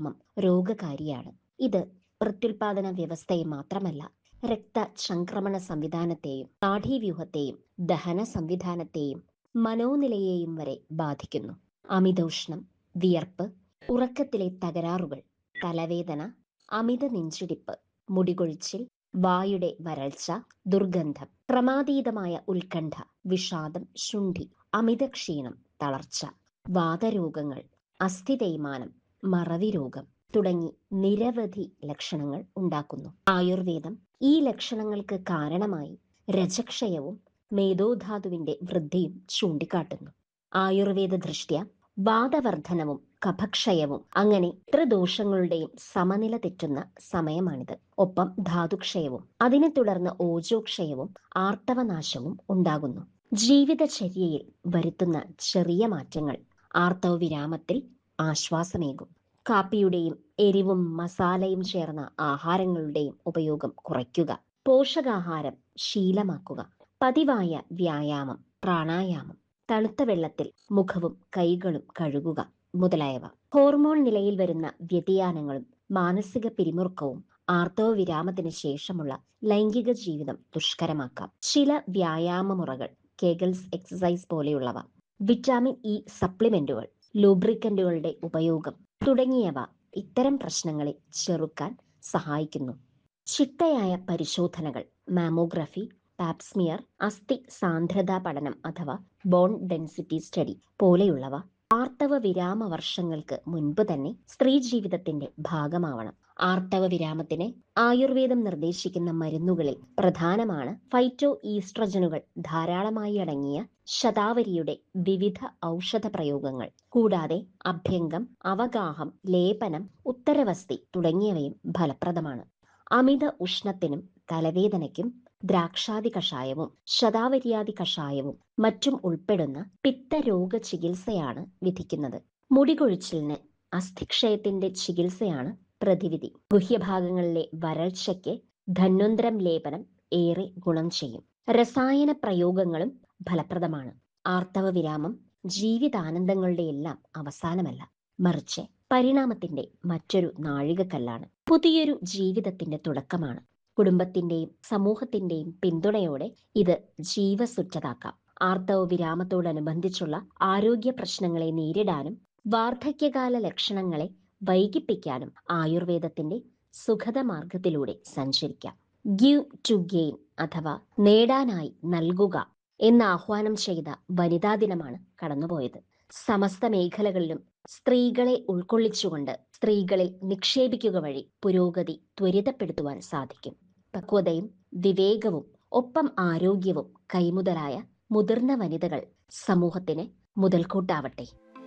വിരാമം രോഗകാരിയാണ് ഇത് പ്രത്യുൽപാദന വ്യവസ്ഥയെ മാത്രമല്ല രക്തചംക്രമണ സംവിധാനത്തെയും നാഡീവ്യൂഹത്തെയും ദഹന സംവിധാനത്തെയും മനോനിലയെയും വരെ ബാധിക്കുന്നു അമിതോഷ്ണം വിയർപ്പ് ഉറക്കത്തിലെ തകരാറുകൾ തലവേദന അമിത നെഞ്ചിടിപ്പ് മുടികൊഴിച്ചിൽ വായുടെ വരൾച്ച ദുർഗന്ധം ക്രമാതീതമായ ഉത്കണ്ഠ വിഷാദം ശുണ്ഠി അമിത ക്ഷീണം തളർച്ച വാതരോഗങ്ങൾ അസ്ഥി തേയ്മാനം മറവി രോഗം തുടങ്ങി നിരവധി ലക്ഷണങ്ങൾ ഉണ്ടാക്കുന്നു ആയുർവേദം ഈ ലക്ഷണങ്ങൾക്ക് കാരണമായി രജക്ഷയവും മേധോധാതുവിന്റെ വൃദ്ധിയും ചൂണ്ടിക്കാട്ടുന്നു ആയുർവേദ ദൃഷ്ട്യ വാദവർദ്ധനവും കഫക്ഷയവും അങ്ങനെ ത്രിദോഷങ്ങളുടെയും സമനില തെറ്റുന്ന സമയമാണിത് ഒപ്പം ധാതുക്ഷയവും അതിനെ തുടർന്ന് ഓജോക്ഷയവും ആർത്തവനാശവും ഉണ്ടാകുന്നു ജീവിതചര്യയിൽ വരുത്തുന്ന ചെറിയ മാറ്റങ്ങൾ ആർത്തവ വിരാമത്തിൽ ആശ്വാസമേകും കാപ്പിയുടെയും എരിവും മസാലയും ചേർന്ന ആഹാരങ്ങളുടെയും ഉപയോഗം കുറയ്ക്കുക പോഷകാഹാരം ശീലമാക്കുക പതിവായ വ്യായാമം പ്രാണായാമം തണുത്ത വെള്ളത്തിൽ മുഖവും കൈകളും കഴുകുക മുതലായവ ഹോർമോൺ നിലയിൽ വരുന്ന വ്യതിയാനങ്ങളും മാനസിക പിരിമുറുക്കവും ആർത്തവ വിരാമത്തിന് ശേഷമുള്ള ലൈംഗിക ജീവിതം ദുഷ്കരമാക്കാം ചില വ്യായാമ മുറകൾ കേഗൽസ് എക്സസൈസ് പോലെയുള്ളവ വിറ്റാമിൻ ഇ സപ്ലിമെന്റുകൾ ലൂബ്രിക്കന്റുകളുടെ ഉപയോഗം തുടങ്ങിയവ ഇത്തരം പ്രശ്നങ്ങളെ ചെറുക്കാൻ സഹായിക്കുന്നു ചിട്ടയായ പരിശോധനകൾ മാമോഗ്രഫി പാപ്സ്മിയർ അസ്ഥി സാന്ദ്രതാ പഠനം അഥവാ ബോൺ ഡെൻസിറ്റി സ്റ്റഡി പോലെയുള്ളവ ആർത്തവ വിരാമ വർഷങ്ങൾക്ക് മുൻപ് തന്നെ സ്ത്രീ ജീവിതത്തിന്റെ ഭാഗമാവണം ആർത്തവ വിരാമത്തിന് ആയുർവേദം നിർദ്ദേശിക്കുന്ന മരുന്നുകളിൽ പ്രധാനമാണ് ഫൈറ്റോ ഈസ്ട്രജനുകൾ ധാരാളമായി അടങ്ങിയ ശതാവരിയുടെ വിവിധ ഔഷധ പ്രയോഗങ്ങൾ കൂടാതെ അഭ്യംഗം അവഗാഹം ലേപനം ഉത്തരവസ്തി തുടങ്ങിയവയും ഫലപ്രദമാണ് അമിത ഉഷ്ണത്തിനും തലവേദനയ്ക്കും ദ്രാക്ഷാദി കഷായവും ശതാവര്യാദി കഷായവും മറ്റും ഉൾപ്പെടുന്ന പിത്തരോഗ ചികിത്സയാണ് വിധിക്കുന്നത് മുടികൊഴിച്ചിലിന് അസ്ഥിക്ഷയത്തിന്റെ ചികിത്സയാണ് പ്രതിവിധി ഗുഹ്യഭാഗങ്ങളിലെ വരൾച്ചയ്ക്ക് ധന്വന്തരം ലേപനം ഏറെ ഗുണം ചെയ്യും രസായന പ്രയോഗങ്ങളും ഫലപ്രദമാണ് ആർത്തവ വിരാമം ജീവിതാനന്ദങ്ങളുടെ എല്ലാം അവസാനമല്ല മറിച്ച് പരിണാമത്തിന്റെ മറ്റൊരു നാഴികക്കല്ലാണ് പുതിയൊരു ജീവിതത്തിന്റെ തുടക്കമാണ് കുടുംബത്തിന്റെയും സമൂഹത്തിന്റെയും പിന്തുണയോടെ ഇത് ജീവസുറ്റതാക്കാം ആർത്തവ വിരാമത്തോടനുബന്ധിച്ചുള്ള ആരോഗ്യ പ്രശ്നങ്ങളെ നേരിടാനും വാർദ്ധക്യകാല ലക്ഷണങ്ങളെ വൈകിപ്പിക്കാനും ആയുർവേദത്തിന്റെ സുഖത മാർഗത്തിലൂടെ സഞ്ചരിക്കാം ഗിവ് ടു ഗെയിൻ അഥവാ നേടാനായി നൽകുക എന്ന് ആഹ്വാനം ചെയ്ത വനിതാ ദിനമാണ് കടന്നുപോയത് സമസ്ത മേഖലകളിലും സ്ത്രീകളെ ഉൾക്കൊള്ളിച്ചുകൊണ്ട് സ്ത്രീകളിൽ നിക്ഷേപിക്കുക വഴി പുരോഗതി ത്വരിതപ്പെടുത്തുവാൻ സാധിക്കും പക്വതയും വിവേകവും ഒപ്പം ആരോഗ്യവും കൈമുതലായ മുതിർന്ന വനിതകൾ സമൂഹത്തിന് മുതൽക്കൂട്ടാവട്ടെ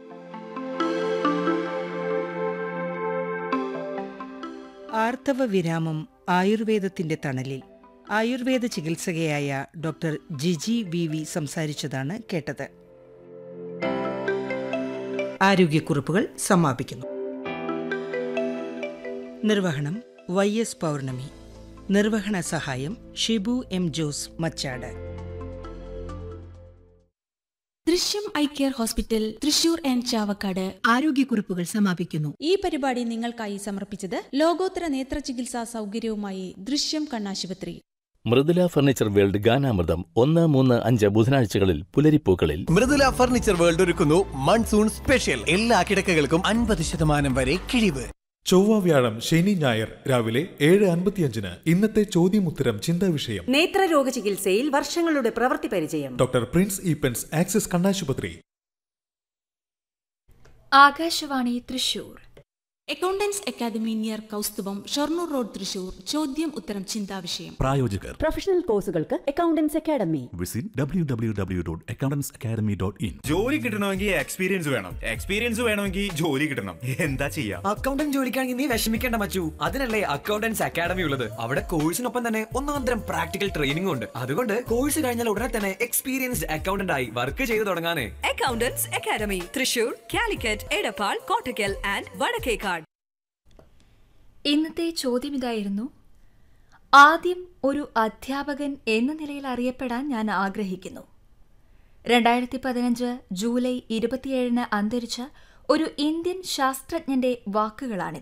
ആർത്തവ വിരാമം ആയുർവേദത്തിന്റെ തണലിൽ ആയുർവേദ ചികിത്സകയായ ഡോക്ടർ ജിജി വി വി സംസാരിച്ചതാണ് കേട്ടത് ആരോഗ്യക്കുറിപ്പുകൾ സമാപിക്കുന്നു നിർവഹണം വൈ എസ് പൗർണമി നിർവഹണ സഹായം Shibu M Jose Machad Drishyam eye care hospital Thrissur and Chavakkad ആരോഗ്യക്കുറിപ്പുകൾ സമാപിക്കുന്നു ഈ പരിപാടി നിങ്ങൾക്കായി സമർപ്പിച്ചത് ലോകോത്തര നേത്ര ചികിത്സാ സൗകര്യവുമായി ദൃശ്യം കണ്ണാശുപത്രി മൃദുല ഫർണിച്ചർ വേൾഡ് ഗാനാമൃതം ഒന്ന് മൂന്ന് അഞ്ച് ബുധനാഴ്ചകളിൽ പുലരിപ്പൂക്കളിൽ മൃദുല ഫർണിച്ചർ വേൾഡ് ഒരുക്കുന്നു മൺസൂൺ സ്പെഷ്യൽ എല്ലാ കിടക്കകൾക്കും അൻപത് ശതമാനം വരെ കിഴിവ് ചൊവ്വ വ്യാഴം ശനി ഞായർ രാവിലെ ഏഴ് അൻപത്തിയഞ്ചിന് ഇന്നത്തെ ചോദ്യമുത്തരം ചിന്താ വിഷയം നേത്രരോഗ ചികിത്സയിൽ വർഷങ്ങളുടെ പ്രവൃത്തി പരിചയം ഡോക്ടർ പ്രിൻസ് ഈപ്പൻസ് ആക്സിസ് കണ്ണാശുപത്രി Akashvani Thrissur accountants academy near Kausthubham Shoranur road Thrissur ചോദ്യം ഉത്തരം ചിന്താവിഷയം പ്രായോജകർ പ്രൊഫഷണൽ കോഴ്സുകൾക്ക് accountants academy visit W W W dot accountants academy dot in ജോലി കിട്ടണമെങ്കിൽ എക്സ്പീരിയൻസ് വേണം എക്സ്പീരിയൻസ് വേണമെങ്കിൽ ജോലി കിട്ടണം എന്താ ചെയ്യാ അക്കൗണ്ടന്റ് ജോലിക്കാണെങ്കിൽ നീ വിഷമിക്കേണ്ട മച്ചു അതിനല്ലേ അക്കൗണ്ടൻസ് അക്കാദമി ഉള്ളത് അവിടെ കോഴ്സിനൊപ്പം തന്നെ ഒന്നാം തരം പ്രാക്ടിക്കൽ ട്രെയിനിംഗ് ഉണ്ട് അതുകൊണ്ട് കോഴ്സ് കഴിഞ്ഞാൽ ഉടനെ തന്നെ എക്സ്പീരിയൻസ്ഡ് അക്കൗണ്ടന്റ് ആയി വർക്ക് ചെയ്തു തുടങ്ങാനേ accountants academy Thrissur Calicut Edappal Kottakkal and Vadakkekad ഇന്നത്തെ ചോദ്യം ഇതായിരുന്നു ആദ്യം ഒരു അധ്യാപകൻ എന്ന നിലയിൽ അറിയപ്പെടാൻ ഞാൻ ആഗ്രഹിക്കുന്നു രണ്ടായിരത്തി പതിനഞ്ച് ജൂലൈ ഇരുപത്തിയേഴിന് അന്തരിച്ച ഒരു ഇന്ത്യൻ ശാസ്ത്രജ്ഞന്റെ വാക്കുകളാണിത്